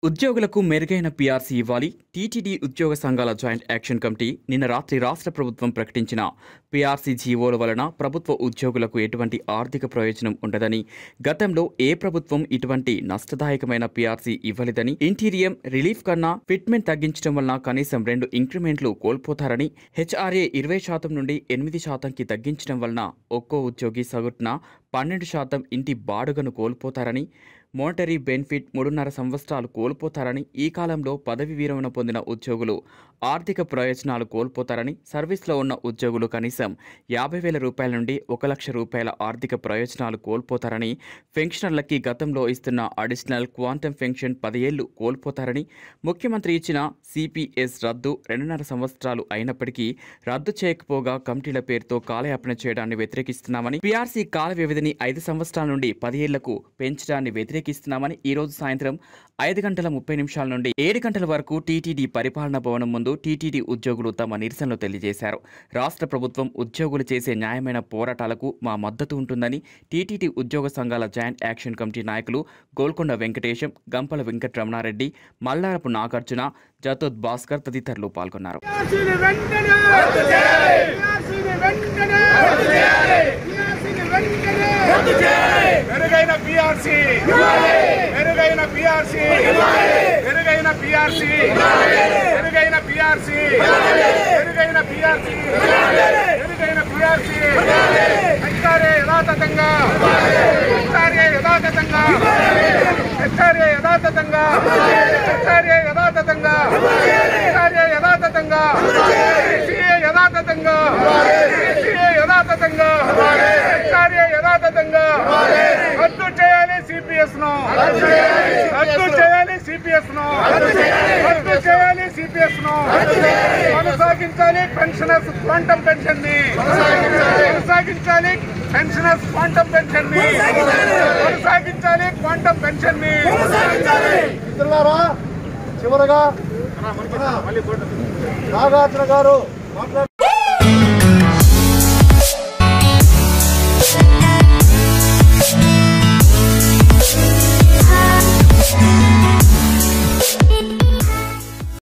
ఉద్యోగులకు మెరుగైన పీఆర్సీ ఇవ్వాలి టీటీడీ ఉద్యోగ సంఘాల జాయింట్ యాక్షన్ కమిటీ నిన్న రాత్రి రాష్ట్ర ప్రభుత్వం ప్రకటించిన పీఆర్సీ జీవోల వలన ప్రభుత్వ ఉద్యోగులకు ఎటువంటి ఆర్థిక ప్రయోజనం ఉండదని గతంలో ఏ ప్రభుత్వం ఇటువంటి నష్టదాయకమైన పీఆర్సీ ఇవ్వలేదని ఇంటీరియం రిలీఫ్ కన్నా ఫిట్మెంట్ తగ్గించడం వలన కనీసం రెండు ఇంక్రిమెంట్లు కోల్పోతారని హెచ్ఆర్ఏ ఇరవై శాతం నుండి ఎనిమిది శాతంకి తగ్గించడం వలన ఒక్కో ఉద్యోగి సగటున పన్నెండు శాతం ఇంటి బాడుగను కోల్పోతారని మోనటరీ బెనిఫిట్ మూడున్నర సంవత్సరాలు కోల్పోతారని ఈ కాలంలో పదవి విరమణ పొందిన ఉద్యోగులు ఆర్థిక ప్రయోజనాలు కోల్పోతారని సర్వీస్లో ఉన్న ఉద్యోగులు కనీసం యాభై వేల రూపాయల నుండి ఒక లక్ష రూపాయల ఆర్థిక ప్రయోజనాలు కోల్పోతారని పెన్షనర్లకి గతంలో ఇస్తున్న అడిషనల్ క్వాంటమ్ పెన్షన్ పదేళ్లు కోల్పోతారని ముఖ్యమంత్రి ఇచ్చిన సిపిఎస్ రద్దు రెండున్నర సంవత్సరాలు అయినప్పటికీ రద్దు చేయకపోగా కమిటీల పేరుతో కాలయాపన చేయడాన్ని వ్యతిరేకిస్తున్నామని పీఆర్సీ కాల వ్యవధిని ఐదు సంవత్సరాల నుండి పదేళ్లకు పెంచడాన్ని వ్యతిరేకిస్తున్నామని ఈ రోజు సాయంత్రం ఐదు గంటల ముప్పై నిమిషాల నుండి ఏడు గంటల వరకు టీటీడీ పరిపాలనా భవనం ముందు టీటీడీ ఉద్యోగులు తమ నిరసనలు తెలియజేశారు రాష్ట్ర ప్రభుత్వం ఉద్యోగులు చేసే న్యాయమైన పోరాటాలకు మా మద్దతు ఉంటుందని టీటీడీ ఉద్యోగ సంఘాల జాయింట్ యాక్షన్ కమిటీ నాయకులు గోల్కొండ వెంకటేశం గంపల వెంకటరమణారెడ్డి మల్లారపు నాగార్జున జతోద్ భాస్కర్ తదితరులు పాల్గొన్నారు పిఆర్సీని వెంటనే రద్దు చేయాలి పిఆర్సీని వెంటనే రద్దు చేయాలి పిఆర్సీని వెంటనే రద్దు చేయాలి మెరుగైన పిఆర్సీ మెరుగైన పిఆర్సీ మెరుగైన పిఆర్సీ మెరుగైన పిఆర్సీ మెరుగైన పిఆర్సీ మెరుగైన పిఆర్సీ హెచ్ఆర్ఏ యథాతథంగా హెచ్ఆర్ఏ యథాతథంగా హెచ్ఆర్ఏ యథాతథంగా హెచ్ఆర్ఏ యథాతథంగా హెచ్ఆర్ఏ యథాతథంగా సిఏ యథాతథంగా సిఏ యథాతథంగా హెచ్ఆర్ఏ యథాతథంగా రద్దు చేయాలి సిపిఎస్ ను రద్దు చేయాలి సిపిఎస్ ను రద్దు చేయాలి సిపిఎస్ ను కొనసాగించాలి పెన్షనర్స్ క్వాంటమ్ పెన్షన్ ని కొనసాగించాలి పెన్షనర్స్ క్వాంటమ్ పెన్షన్ ని కొనసాగించాలి క్వాంటమ్ పెన్షన్ ని మిత్రులారా చివరగా నాగార్జున గారు మాట్లాడు